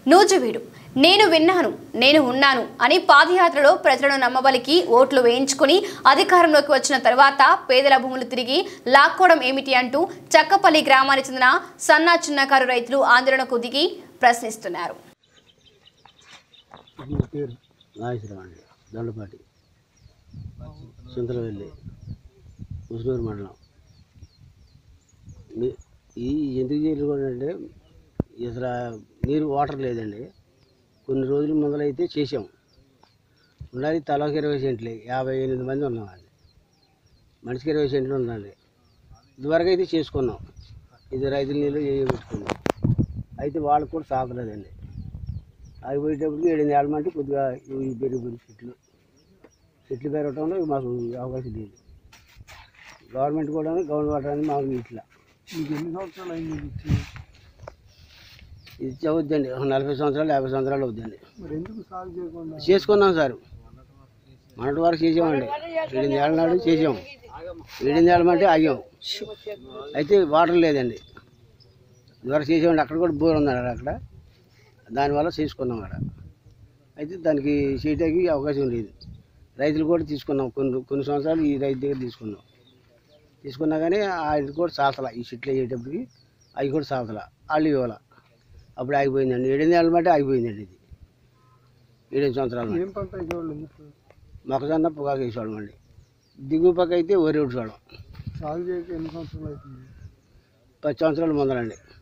నూజువీడు నేను విన్నాను నేను ఉన్నాను అని పాదయాత్రలో ప్రజలను నమ్మబలికి ఓట్లు వేయించుకుని అధికారంలోకి వచ్చిన తర్వాత పేదల భూములు తిరిగి లాక్కోవడం ఏమిటి అంటూ చక్కపల్లి గ్రామానికి చెందిన సన్నా చిన్నకారు రైతులు ఆందోళనకు దిగి ప్రశ్నిస్తున్నారు నా పేరు నాగేశ్వరరావు అండి దొండపాటి చింతలవెల్లి ముసునూరు మండలం మీ- ఈ ఎందుకు చేయలేదు కూడా అంటే అసలు నీరు వాటర్ లేదండి కొన్ని రోజుల మొదలైతే చేసాం ఉండాలి తలకు ఇరవై సెంట్లు యాభై ఎనిమిది మంది ఉన్నాం అండి మనిషికి ఇరవై సెంట్లు ఉందండి ఇదివరకు అయితే చేసుకున్నాం ఇది రైతుల నీళ్ళు పెట్టుకున్నాం అయితే వాళ్ళకు కూడా సాగలేదండి ఆగిపోయేటప్పటికి ఏడు ఏళ్ళమంటే కొద్దిగా ఇవి పెరిగిపోయిన చెట్లు చెట్లు పెరగటంలో మాకు అవకాశం లేదు గవర్నమెంట్ కూడా గవర్నమెంట్ వాటర్ అనేది మాకు ఇట్లా మీకు ఎన్ని సంవత్సరాలు అయింది ఇది ఇచ్చి ఇది అవుద్దండి ఒక నలభై సంవత్సరాలు యాభై సంవత్సరాలు అవుద్దండి మరి ఎందుకు సాగు చేయకుండా చేసుకున్నాం సార్ మొన్నటి వరకు చేసామండి ఏడు ఏళ్ళ నాడు చేసాం ఏడు ఏళ్ళమంటే ఆగాం అయితే వాటర్ లేదండి ఇదివరకు చేసామండి అక్కడ కూడా బోర్ ఉందండి అక్కడ దానివల్ల చేసుకున్నాం అక్కడ అయితే దానికి చేయడానికి అవకాశం లేదు రైతులు కూడా తీసుకున్నాం కొన్ని కొన్ని సంవత్సరాలు ఈ రైతు దగ్గర తీసుకున్నాం తీసుకున్నా కానీ ఆయన కూడా సాతల ఈ చెట్లు అయ్యేటప్పటికి అవి కూడా సాతల వాళ్ళు ఇవ్వాల అప్పుడు ఆగిపోయిందండి ఏడెనిమిది ఏళ్ళ బట్టి ఆగిపోయిందండి ఇది ఏడెనిమిది సంవత్సరాలు ఏం పంట వేసేవాళ్ళు ఎందుకు మొక్కజొన్న పొగాకు వేసేవాళ్ళం అండి దిగువ పక్క అయితే వరి వేసేవాళ్ళం సాగు చేయక ఎన్ని సంవత్సరాలు అవుతుంది పది సంవత్సరాల ముందరండి